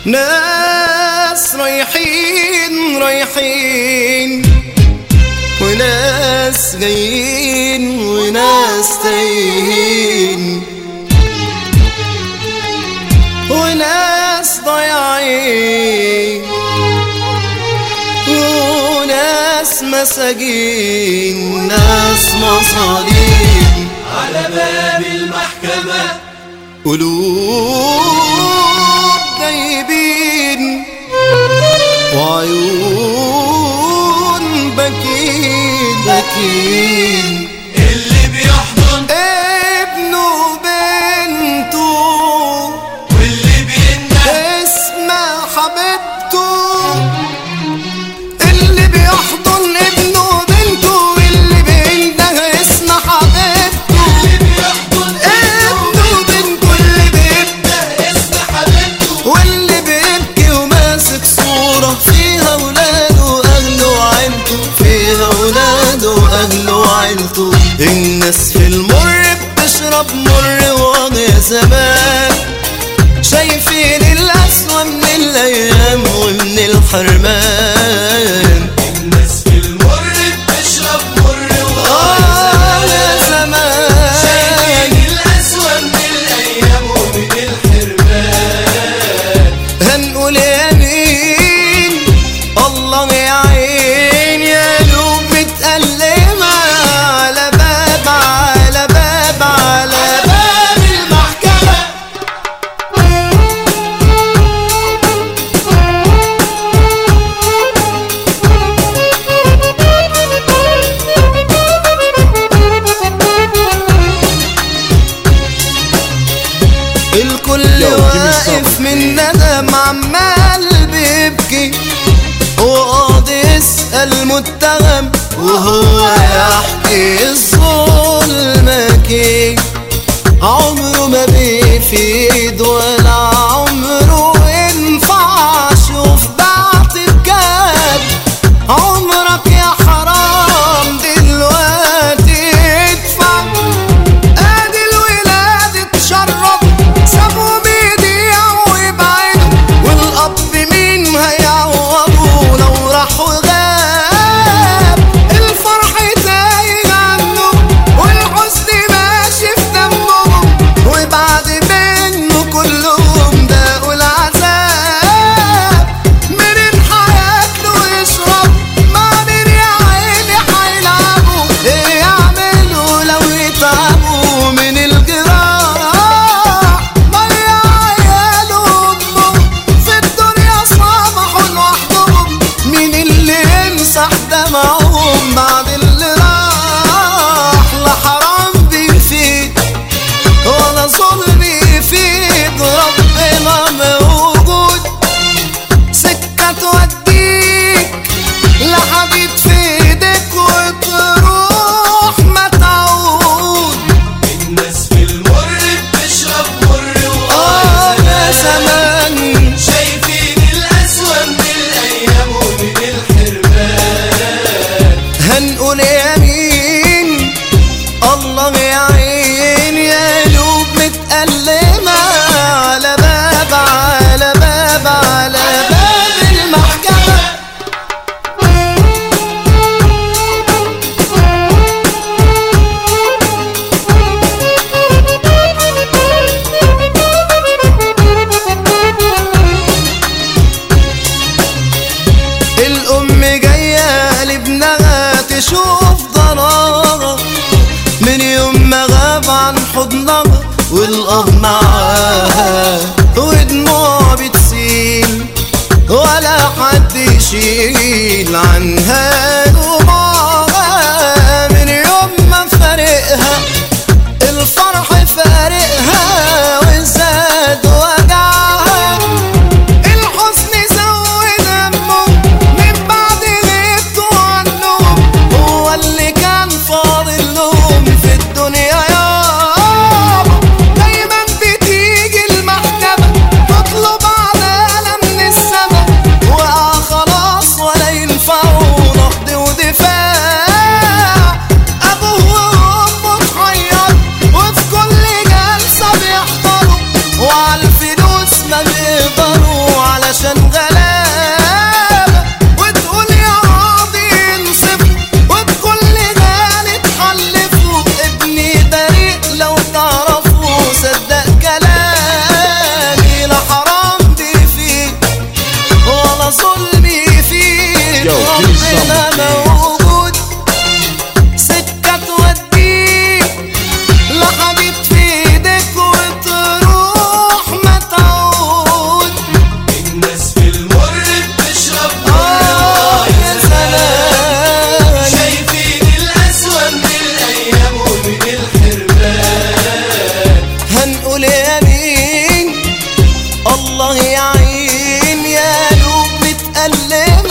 ناس رايحين رايحين وناس جايين وناس تايهين وناس ضايعين وناس مساجين ناس مصالين على باب المحكمة قلوب جايبين وعيون بكين بكين اللي بيحضن ابنه وبنته واللي بينده اسمع حبيبته اللي بيحضن ابنه وبنته واللي بينده اسمع حبيبته اللي بيحضن ابنه وبنته اللي بيبدا اسم حبيبته واللي بيبكي وماسك صورة فيها ولاده وأهله وعيلته فيها ولاده وأهله وعيلته الناس في المر بتشرب مر وضع زمان شايفين الأسوأ من الأيام ومن الحرمان الناس في المر بتشرب مر آه يا وغاية شايفين زمان الأسوأ من الأيام ومن الحرمان هنقول يمين الله يعين يا قلوب متألمة على باب على باب على باب المحكمة الكل Yo, give me واقف some. من ندم عمال بيبكي وقاضي يسأل متهم وهو يحكي الظلم أكيد عمره ما بيفيد ولا عمره ينفع شوف بعت الجاب عمرك يا حرام دلوقتي ادفع ادي الولاد اتشرب سابوا بيضيعوا ويبعدوا والاب مين هيعوضه لو راح وغاب الفرح تايه عنه والحزن ماشي في دمهم وبعد منه كلهم داقوا العذاب منين هياكلوا ويشرب ما مين يا عيني هيلعبوا ايه يعملوا لو يتعبوا من الجراح ضيع عياله وامه في الدنيا صبحوا لوحدهم مين اللي يمسح دمعهم بعد اللي راح لا حرام بيفيد ولا ظلم يفيد ربنا موجود سكة توديك لحديد في ايدك وتروح ما تعود الناس في المر بتشرب مر اه يا وغاية زمان شايفين الأسوأ من الأيام ومن الحرمان هنقول يمين الله يعين يا قلوب متألمة على باب على باب على باب المحكمة الأم جاية لابنها تشوف ضناها من يوم ما غاب عن حضنها والأب معاها ودموع بتسيل ولا حد يشيل عنها دموعها من يوم ما فارقها الفرح فارقها وزاد وجعها الحزن زود همه من بعد غيبته عنهم هو اللي كان فاضل لهم في الدنيا يابا دايما بتيجي المحكمة تطلب عدالة من السما وقع خلاص قلبها